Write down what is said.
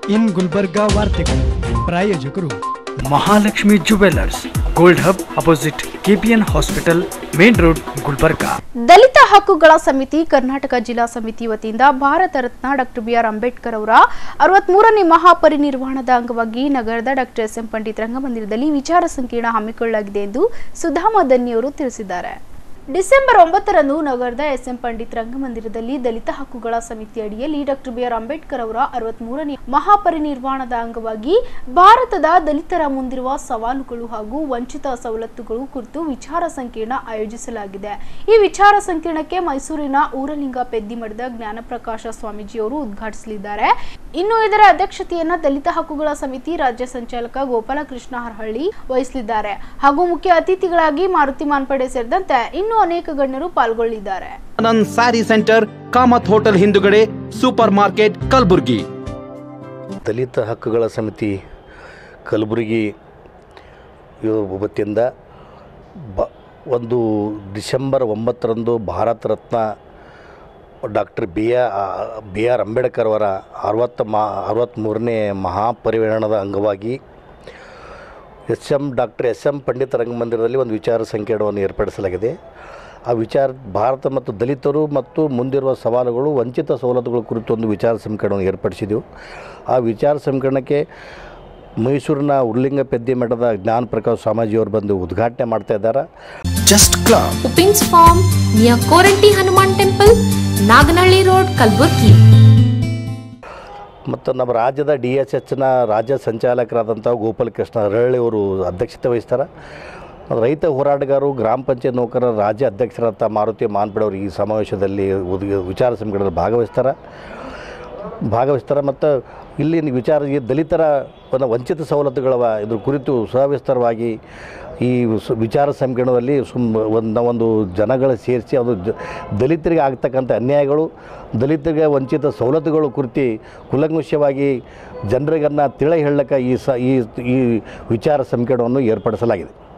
ಇನ್ ಗುಲ್ಬರ್ಗಾ ವಾರ್ತೆಗಳು ಪ್ರಾಯೋಜಕರು Mahalakshmi jewellers gold hub opposite KPN hospital main road Gulbarga ದಲಿತ ಹಕ್ಕುಗಳ ಸಮಿತಿ ಕರ್ನಾಟಕ ಜಿಲ್ಲಾ ಸಮಿತಿ ವತಿಯಿಂದ ಭಾರತ ರತ್ನ ಡಾಕ್ಟರ್ ಬಿಆರ್ ಅಂಬೇಡ್ಕರ್ ಅವರ ಅರವತ್ಮೂರನೇ ಮಹಾಪರಿನಿರ್ವಾಣದ ಅಂಗವಾಗಿ ನಗರದ ಡಾಕ್ಟರ್ ಎಸ್ ಎಂ ಪಂಡಿತ್ ರಂಗಮಂದಿರದಲ್ಲಿ ವಿಚಾರ ಸಂಕಿರಣ ಹಮ್ಮಿಕೊಳ್ಳಲಾಗಿದೆ ಎಂದು ಸುಧಾಮ ದನ್ನಿಯವರು ತಿಳಿಸಿದ್ದಾರೆ ಡಿಸೆಂಬರ್ ಒಂಬತ್ತರಂದು ನಗರದ ಎಸ್ಎಂ ಪಂಡಿತ್ ರಂಗಮಂದಿರದಲ್ಲಿ ದಲಿತ ಹಕ್ಕುಗಳ ಸಮಿತಿ ಅಡಿಯಲ್ಲಿ ಡಾಕ್ಟರ್ ಬಿಆರ್ ಅಂಬೇಡ್ಕರ್ ಅವರ ಅರವತ್ಮೂರನೇ ಮಹಾಪರಿನಿರ್ವಾಣದ ಅಂಗವಾಗಿ ಭಾರತದ ದಲಿತರ ಮುಂದಿರುವ ಸವಾಲುಗಳು ಹಾಗೂ ವಂಚಿತ ಸವಲತ್ತುಗಳು ಕುರಿತು ವಿಚಾರ ಸಂಕಿರಣ ಆಯೋಜಿಸಲಾಗಿದೆ ಈ ವಿಚಾರ ಸಂಕಿರಣಕ್ಕೆ ಮೈಸೂರಿನ ಊರಲಿಂಗ ಪೆದ್ದಿಮಠದ ಜ್ಞಾನಪ್ರಕಾಶ ಸ್ವಾಮೀಜಿಯವರು ಉದ್ಘಾಟಿಸಲಿದ್ದಾರೆ ಇನ್ನು ಇದರ ಅಧ್ಯಕ್ಷತೆಯನ್ನ ದಲಿತ ಹಕ್ಕುಗಳ ಸಮಿತಿ ರಾಜ್ಯ ಸಂಚಾಲಕ ಗೋಪಾಲಕೃಷ್ಣ ಹರಹಳ್ಳಿ ವಹಿಸಲಿದ್ದಾರೆ ಹಾಗೂ ಮುಖ್ಯ ಅತಿಥಿಗಳಾಗಿ ಮಾರುತಿ ಮಾನ್ಪಡೆ ಸೇರಿದಂತೆ ಇನ್ನೂ ಅನೇಕ ಗಣ್ಯರು ಪಾಲ್ಗೊಳ್ಳಲಿದ್ದಾರೆ ಆನಂದ್ ಸ್ಯಾರಿ ಸೆಂಟರ್ ಕಾಮತ್ ಹೋಟೆಲ್ ಹಿಂದುಗಡೆ ಸೂಪರ್ ಮಾರ್ಕೆಟ್ ಕಲಬುರ್ಗಿ ದಲಿತ ಹಕ್ಕುಗಳ ಸಮಿತಿ ಕಲಬುರಗಿ ಇವ್ರ ವತಿಯಿಂದ ಬ ಒಂದು ಡಿಸೆಂಬರ್ ಒಂಬತ್ತರಂದು Bharat Ratna doctor B R B R Ambedkar ಅವರ ಅರವತ್ತ ಮಾ ಅರವತ್ತ್ಮೂರನೇ ಮಹಾಪರಿನಿರ್ವಾಣದ ಅಂಗವಾಗಿ S M doctor S M Pandit ರಂಗಮಂದಿರದಲ್ಲಿ ಒಂದು ವಿಚಾರ ಸಂಕಿರಣವನ್ನು ಏರ್ಪಡಿಸಲಾಗಿದೆ ಆ ವಿಚಾರ ಭಾರತ ಮತ್ತು ದಲಿತರು ಮತ್ತು ಮುಂದಿರುವ ಸವಾಲುಗಳು ವಂಚಿತ ಸವಲತ್ತುಗಳ ಕುರಿತು ಒಂದು ವಿಚಾರ ಸಂಕಿರಣವನ್ನು ಏರ್ಪಡಿಸಿದೆವು ಆ ವಿಚಾರ ಸಂಕಿರಣಕ್ಕೆ ಮೈಸೂರಿನ ಉರ್ಲಿಂಗ ಪೆದ್ದಿ ಮಠದ ಜ್ಞಾನ ಪ್ರಕಾಶ್ ಸ್ವಾಮೀಜಿಯವರು ಬಂದು ಉದ್ಘಾಟನೆ ಮಾಡ್ತಾ ಇದ್ದಾರೆ ಜಸ್ಟ್ ಕ್ಲಬ್ ಉಪಿನ್ಸ್ farm near Koranti Hanuman temple Naganahalli road Kalaburgi ಮತ್ತು ನಮ್ಮ ರಾಜ್ಯದ ಡಿ ಎಸ್ ಎಚ್ನ ರಾಜ್ಯ ಸಂಚಾಲಕರಾದಂಥ ಗೋಪಾಲಕೃಷ್ಣ ಹರಳ್ಳಿ ಅವರು ಅಧ್ಯಕ್ಷತೆ ವಹಿಸ್ತಾರೆ ರೈತ ಹೋರಾಟಗಾರರು ಗ್ರಾಮ ಪಂಚಾಯತ್ ನೌಕರರ ರಾಜ್ಯ ಅಧ್ಯಕ್ಷರಾದಂಥ ಮಾರುತಿ ಮಾನ್ಪಡೆ ಅವರು ಈ ಸಮಾವೇಶದಲ್ಲಿ ಉದ್- ವಿಚಾರ ಸಂಕಿರಣದಲ್ಲಿ ಭಾಗವಹಿಸ್ತಾರೆ ಭಾಗವಹಿಸ್ತಾರೆ ಮತ್ತು ಇಲ್ಲಿ ವಿಚಾರ ಈ ದಲಿತರ ಒಂದು ವಂಚಿತ ಸವಲತ್ತುಗಳವ ಇದ್ರ ಕುರಿತು ಸವಿಸ್ತಾರವಾಗಿ ಈ ಸ- ವಿಚಾರ ಸಂಕಿರಣದಲ್ಲಿ ಸುಮ್ ಒಂದು ಒಂದು ಜನಗಳ ಸೇರಿಸಿ ಅದು ಜ ದಲಿತರಿಗೆ ಆಗ್ತಕ್ಕಂಥ ಅನ್ಯಾಯಗಳು ದಲಿತರಿಗೆ ವಂಚಿತ ಸವಲತ್ತುಗಳು ಕುರಿತು ಕುಲಂಗುಷ್ಯವಾಗಿ ಜನರಿಗನ್ನು ತಿಳಿ ಹೇಳಕ್ಕೆ ಈ ಸ ಈ ಈ ವಿಚಾರ ಸಂಕಿರಣವನ್ನು ಏರ್ಪಡಿಸಲಾಗಿದೆ